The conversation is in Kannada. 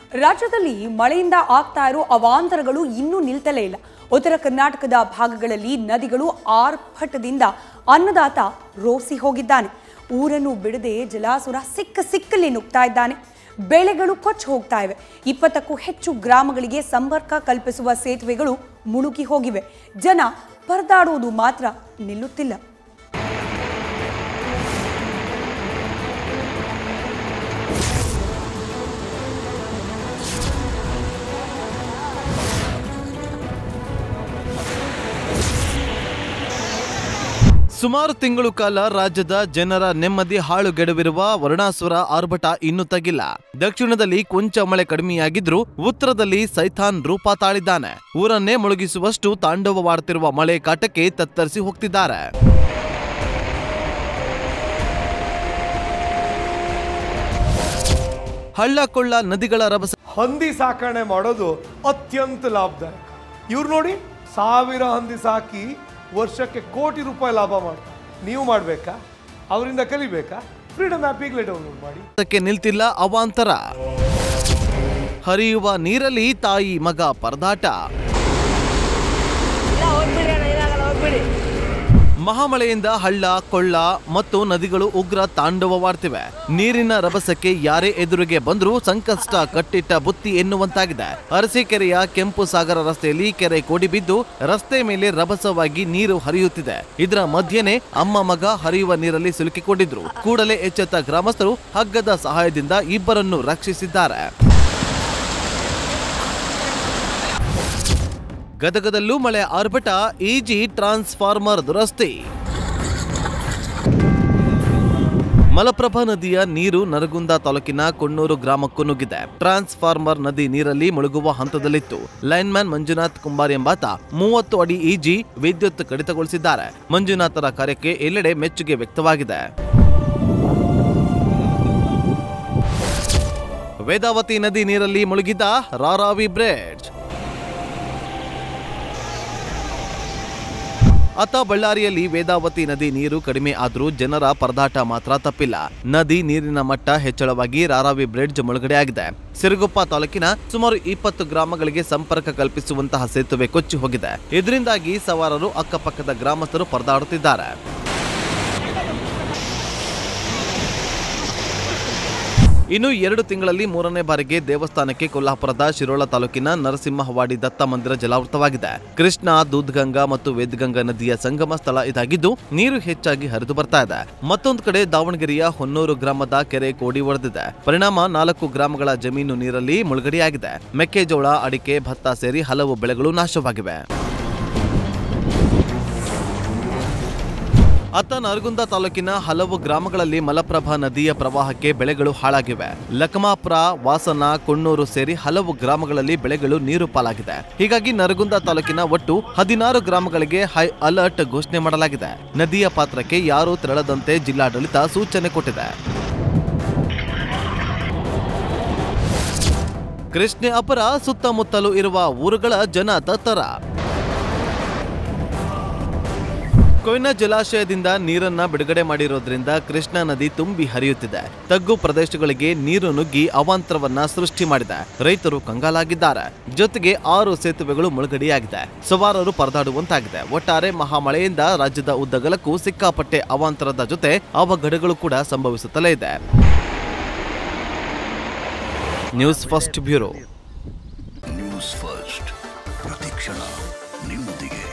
ರಾಜ್ಯದಲ್ಲಿ ಮಳೆಯಿಂದ ಆಗ್ತಾ ಇರೋ ಅವಾಂತರಗಳು ಇನ್ನೂ ನಿಲ್ತಲೇ ಇಲ್ಲ ಉತ್ತರ ಕರ್ನಾಟಕದ ಭಾಗಗಳಲ್ಲಿ ನದಿಗಳು ಆರ್ಭಟದಿಂದ ಅನ್ನದಾತ ರೋಸಿ ಹೋಗಿದ್ದಾನೆ ಊರನ್ನು ಬಿಡದೆ ಜಲಾಸುರ ಸಿಕ್ಕ ಸಿಕ್ಕಲ್ಲಿ ನುಗ್ತಾ ಇದ್ದಾನೆ ಬೆಳೆಗಳು ಕೊಚ್ಚಿ ಹೋಗ್ತಾ ಇವೆ ಇಪ್ಪತ್ತಕ್ಕೂ ಹೆಚ್ಚು ಗ್ರಾಮಗಳಿಗೆ ಸಂಪರ್ಕ ಕಲ್ಪಿಸುವ ಸೇತುವೆಗಳು ಮುಳುಗಿ ಹೋಗಿವೆ ಜನ ಪರದಾಡುವುದು ಮಾತ್ರ ನಿಲ್ಲುತ್ತಿಲ್ಲ ಸುಮಾರು ತಿಂಗಳು ಕಾಲ ರಾಜ್ಯದ ಜನರ ನೆಮ್ಮದಿ ಹಾಳುಗೆಡವಿರುವ ವರ್ಣಾಸುರ ಆರ್ಭಟ ಇನ್ನೂ ತಗಿಲ್ಲ ದಕ್ಷಿಣದಲ್ಲಿ ಕೊಂಚ ಮಳೆ ಕಡಿಮೆಯಾಗಿದ್ರೂ ಉತ್ತರದಲ್ಲಿ ಸೈಥಾನ್ ರೂಪ ತಾಳಿದ್ದಾನೆ ಊರನ್ನೇ ಮುಳುಗಿಸುವಷ್ಟು ತಾಂಡವವಾಡ್ತಿರುವ ಮಳೆ ಕಾಟಕ್ಕೆ ತತ್ತರಿಸಿ ಹೋಗ್ತಿದ್ದಾರೆ ಹಳ್ಳ ಕೊಳ್ಳ ನದಿಗಳ ರಭಸ ಹಂದಿ ಸಾಕಣೆ ಮಾಡೋದು ಅತ್ಯಂತ ಲಾಭದಾಯಕ ಇವ್ರು ನೋಡಿ ಸಾವಿರ ಹಂದಿ ಸಾಕಿ ವರ್ಷಕ್ಕೆ ಕೋಟಿ ರೂಪಾಯಿ ಲಾಭ ಮಾಡ್ತಾರೆ ನೀವು ಮಾಡಬೇಕಾ ಅವರಿಂದ ಕಲಿಬೇಕಾ ಫ್ರೀಡಮ್ ಆ್ಯಪ್ ಈಗಲೇ ಡೌನ್ಲೋಡ್ ಮಾಡಿ ಕ್ಕೆ ನಿಲ್ತಿಲ್ಲ ಅವಾಂತರ ಹರಿಯುವ ನೀರಲ್ಲಿ ತಾಯಿ ಮಗ ಪರದಾಟ ಮಹಾಮಳೆಯಿಂದ ಹಳ್ಳ ಕೊಳ್ಳ ಮತ್ತು ನದಿಗಳು ಉಗ್ರ ತಾಂಡವವಾಡ್ತಿವೆ ನೀರಿನ ರಭಸಕ್ಕೆ ಯಾರೇ ಎದುರಿಗೆ ಬಂದರೂ ಸಂಕಷ್ಟ ಕಟ್ಟಿಟ್ಟ ಬುತ್ತಿ ಎನ್ನುವಂತಾಗಿದೆ ಅರಸೀಕೆರೆಯ ಕೆಂಪು ಸಾಗರ ರಸ್ತೆಯಲ್ಲಿ ಕೆರೆ ಕೋಡಿ ಬಿದ್ದು ರಸ್ತೆ ಮೇಲೆ ರಭಸವಾಗಿ ನೀರು ಹರಿಯುತ್ತಿದೆ ಇದರ ಮಧ್ಯೆನೆ ಅಮ್ಮ ಮಗ ಹರಿಯುವ ನೀರಲ್ಲಿ ಸಿಲುಕಿಕೊಂಡಿದ್ರು ಕೂಡಲೇ ಎಚ್ಚೆತ್ತ ಗ್ರಾಮಸ್ಥರು ಹಗ್ಗದ ಸಹಾಯದಿಂದ ಇಬ್ಬರನ್ನು ರಕ್ಷಿಸಿದ್ದಾರೆ ಗದಗದಲ್ಲೂ ಮಳೆ ಆರ್ಭಟ ಈಜಿ ಟ್ರಾನ್ಸ್ಫಾರ್ಮರ್ ದುರಸ್ತಿ ಮಲಪ್ರಭಾ ನದಿಯ ನೀರು ನರಗುಂದ ತಾಲೂಕಿನ ಕೊಣ್ಣೂರು ಗ್ರಾಮಕ್ಕೂ ನುಗ್ಗಿದೆ ಟ್ರಾನ್ಸ್ಫಾರ್ಮರ್ ನದಿ ನೀರಲ್ಲಿ ಮುಳುಗುವ ಹಂತದಲ್ಲಿತ್ತು ಲೈನ್ಮ್ಯಾನ್ ಮಂಜುನಾಥ್ ಕುಂಬಾರ್ ಎಂಬಾತ ಮೂವತ್ತು ಅಡಿ ಈಜಿ ವಿದ್ಯುತ್ ಕಡಿತಗೊಳಿಸಿದ್ದಾರೆ ಮಂಜುನಾಥರ ಕಾರ್ಯಕ್ಕೆ ಎಲ್ಲೆಡೆ ಮೆಚ್ಚುಗೆ ವ್ಯಕ್ತವಾಗಿದೆ ವೇದಾವತಿ ನದಿ ನೀರಲ್ಲಿ ಮುಳುಗಿದ ರಾರಾವಿ ಬ್ರಿಡ್ಜ್ ಅತ್ತ ಬಳ್ಳಾರಿಯಲ್ಲಿ ವೇದಾವತಿ ನದಿ ನೀರು ಕಡಿಮೆ ಆದರೂ ಜನರ ಪರದಾಟ ಮಾತ್ರ ತಪ್ಪಿಲ್ಲ ನದಿ ನೀರಿನ ಮಟ್ಟ ಹೆಚ್ಚಳವಾಗಿ ರಾರಾವಿ ಬ್ರಿಡ್ಜ್ ಮುಳುಗಡೆಯಾಗಿದೆ ಸಿರುಗುಪ್ಪ ತಾಲೂಕಿನ ಸುಮಾರು ಇಪ್ಪತ್ತು ಗ್ರಾಮಗಳಿಗೆ ಸಂಪರ್ಕ ಕಲ್ಪಿಸುವಂತಹ ಸೇತುವೆ ಕೊಚ್ಚಿ ಹೋಗಿದೆ ಇದರಿಂದಾಗಿ ಸವಾರರು ಅಕ್ಕಪಕ್ಕದ ಗ್ರಾಮಸ್ಥರು ಪರದಾಡುತ್ತಿದ್ದಾರೆ ಇನ್ನು ಎರಡು ತಿಂಗಳಲ್ಲಿ ಮೂರನೇ ಬಾರಿಗೆ ದೇವಸ್ಥಾನಕ್ಕೆ ಕೊಲ್ಹಾಪುರದ ಶಿರೋಳ ತಾಲೂಕಿನ ನರಸಿಂಹವಾಡಿ ದತ್ತ ಮಂದಿರ ಜಲಾವೃತವಾಗಿದೆ ಕೃಷ್ಣ ದೂದ್ಗಂಗಾ ಮತ್ತು ವೇದಗಂಗಾ ನದಿಯ ಸಂಗಮ ಸ್ಥಳ ಇದಾಗಿದ್ದು ನೀರು ಹೆಚ್ಚಾಗಿ ಹರಿದು ಬರ್ತಾ ಇದೆ ಮತ್ತೊಂದು ಕಡೆ ದಾವಣಗೆರೆಯ ಹೊನ್ನೂರು ಗ್ರಾಮದ ಕೆರೆ ಕೋಡಿ ಒಡೆದಿದೆ ಪರಿಣಾಮ ನಾಲ್ಕು ಗ್ರಾಮಗಳ ಜಮೀನು ನೀರಲ್ಲಿ ಮುಳುಗಡೆಯಾಗಿದೆ ಮೆಕ್ಕೆಜೋಳ ಅಡಿಕೆ ಭತ್ತ ಸೇರಿ ಹಲವು ಬೆಳೆಗಳು ನಾಶವಾಗಿವೆ ಅತ್ತ ನರಗುಂದ ತಾಲೂಕಿನ ಹಲವು ಗ್ರಾಮಗಳಲ್ಲಿ ಮಲಪ್ರಭಾ ನದಿಯ ಪ್ರವಾಹಕ್ಕೆ ಬೆಳೆಗಳು ಹಾಳಾಗಿವೆ ಲಕಮಾಪುರ ವಾಸನ ಕೊಣ್ಣೂರು ಸೇರಿ ಹಲವು ಗ್ರಾಮಗಳಲ್ಲಿ ಬೆಳೆಗಳು ನೀರು ಪಾಲಾಗಿದೆ ಹೀಗಾಗಿ ನರಗುಂದ ತಾಲೂಕಿನ ಒಟ್ಟು ಹದಿನಾರು ಗ್ರಾಮಗಳಿಗೆ ಹೈ ಅಲರ್ಟ್ ಘೋಷಣೆ ಮಾಡಲಾಗಿದೆ ನದಿಯ ಪಾತ್ರಕ್ಕೆ ಯಾರೂ ತೆರಳದಂತೆ ಜಿಲ್ಲಾಡಳಿತ ಸೂಚನೆ ಕೊಟ್ಟಿದೆ ಕೃಷ್ಣೆ ಅಪರ ಸುತ್ತಮುತ್ತಲೂ ಇರುವ ಊರುಗಳ ಜನ ತತ್ತರ ಕೊಯ್ನಾ ಜಲಾಶಯದಿಂದ ನೀರನ್ನ ಬಿಡುಗಡೆ ಮಾಡಿರೋದ್ರಿಂದ ಕೃಷ್ಣಾ ನದಿ ತುಂಬಿ ಹರಿಯುತ್ತಿದೆ ತಗ್ಗು ಪ್ರದೇಶಗಳಿಗೆ ನೀರು ನುಗ್ಗಿ ಅವಾಂತರವನ್ನ ಸೃಷ್ಟಿ ಮಾಡಿದೆ ರೈತರು ಕಂಗಾಲಾಗಿದ್ದಾರೆ ಜೊತೆಗೆ ಆರು ಸೇತುವೆಗಳು ಮುಳುಗಡೆಯಾಗಿದೆ ಸವಾರರು ಪರದಾಡುವಂತಾಗಿದೆ ಒಟ್ಟಾರೆ ಮಹಾಮಳೆಯಿಂದ ರಾಜ್ಯದ ಉದ್ದಗಲಕ್ಕೂ ಸಿಕ್ಕಾಪಟ್ಟೆ ಅವಾಂತರದ ಜೊತೆ ಅವಘಡಗಳು ಕೂಡ ಸಂಭವಿಸುತ್ತಲೇ ಇದೆ news first bureau news first ಪ್ರತಿಕ್ಷಣ ನಿಮ್ಮೊಂದಿಗೆ